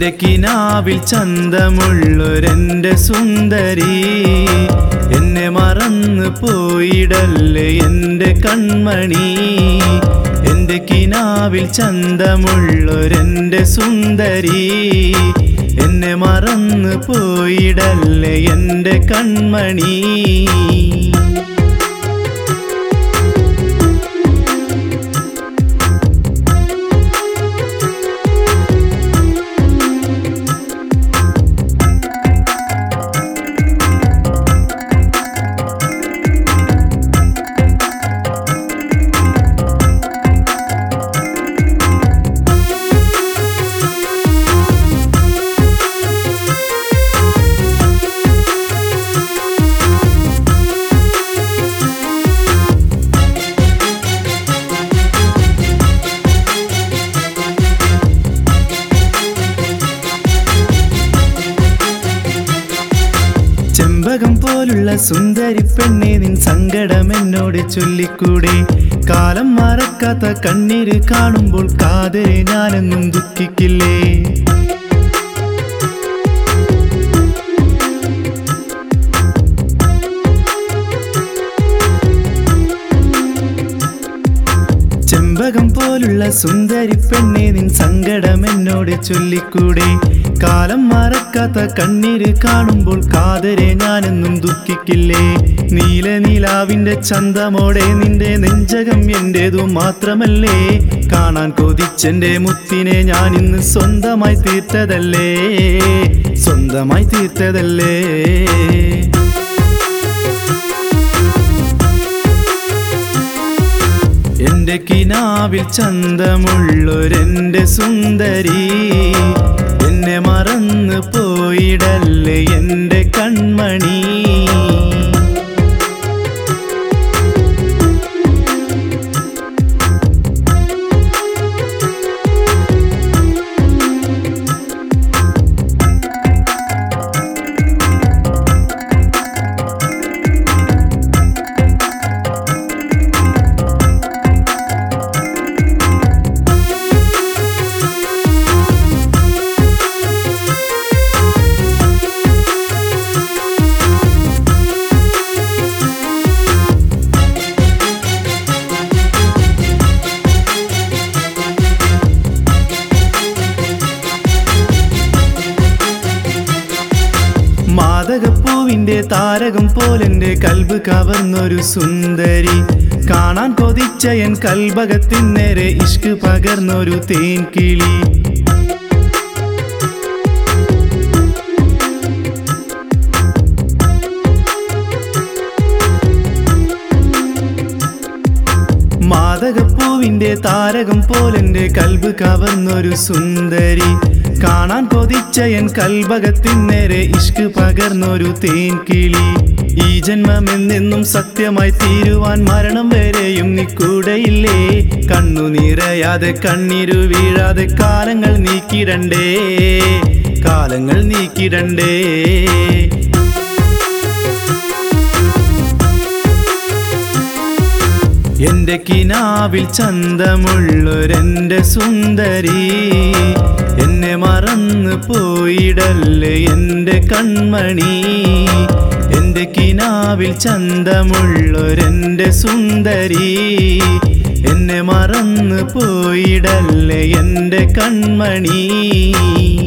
എന്റെ കിനാവിൽ ചന്തമുള്ളൊരെന്റെ സുന്ദരി എന്നെ മറന്നു പോയിടല്ലേ എന്റെ കൺമണി എന്റെ കിനാവിൽ ചന്തമുള്ളൊരെന്റെ സുന്ദരി എന്നെ മറന്നു പോയിടല്ലേ എന്റെ കൺമണി ചെമ്പകം പോലുള്ള സുന്ദരി പെണ്ണെ നിൻ സങ്കടം എന്നോട് ചൊല്ലിക്കൂടെ കാലം മറക്കാത്ത കണ്ണീര് കാണുമ്പോൾ കാതരെ ഞാനെന്നും ദുഃഖിക്കില്ലേ ചെമ്പകം പോലുള്ള സുന്ദരി പെണ്ണെ നിൻ സങ്കടം എന്നോട് ചൊല്ലിക്കൂടെ കാലം മറക്കാത്ത കണ്ണീര് കാണുമ്പോൾ കാതരെ ഞാനെന്നും ദുഃഖിക്കില്ലേ നീല നീലാവിന്റെ ചന്തമോടെ നിന്റെ നെഞ്ചകം എന്റേതു മാത്രമല്ലേ കാണാൻ കൊതിച്ചെന്റെ മുത്തിനെ ഞാൻ ഇന്ന് സ്വന്തമായി തീർത്തതല്ലേ സ്വന്തമായി തീർത്തതല്ലേ എന്റെ കിനാവിൽ ചന്തമുള്ളൊരെന്റെ സുന്ദരി എന്നെ മറന്നു പോയിടല്ലേ എന്റെ കൺമണി മാതകപ്പൂവിന്റെ താരകം പോലെന്റെ കൽബ് കവർന്നൊരു സുന്ദരി കാണാൻ കൊതിച്ച എൻ കൽബകത്തിൻ നേരെ ഇഷ്ക് പകർന്നൊരു തേൻകിളി മാതകപ്പൂവിന്റെ താരകം പോലെന്റെ കൽബ് കവർന്നൊരു സുന്ദരി കാണാൻ കൊതിച്ച എൻ കൽബകത്തിൻ നേരെ ഇഷ്ക് പകർന്നൊരു തേൻകിളി ഈ ജന്മമെന്നെന്നും സത്യമായി തീരുവാൻ മരണം വരെയും നീ കൂടെയില്ലേ കണ്ണു നിറയാതെ കണ്ണീരു വീഴാതെ കാലങ്ങൾ നീക്കിടണ്ടേ കാലങ്ങൾ നീക്കിടണ്ടേ എന്റെ കിനാവിൽ ചന്തമുള്ളൊരെന്റെ സുന്ദരി എന്നെ മറന്നു പോയിടല്ലേ എന്റെ കൺമണി എന്റെ കിനാവിൽ ചന്തമുള്ളൊരെന്റെ സുന്ദരി എന്നെ മറന്നു പോയിടല്ലേ എന്റെ കൺമണി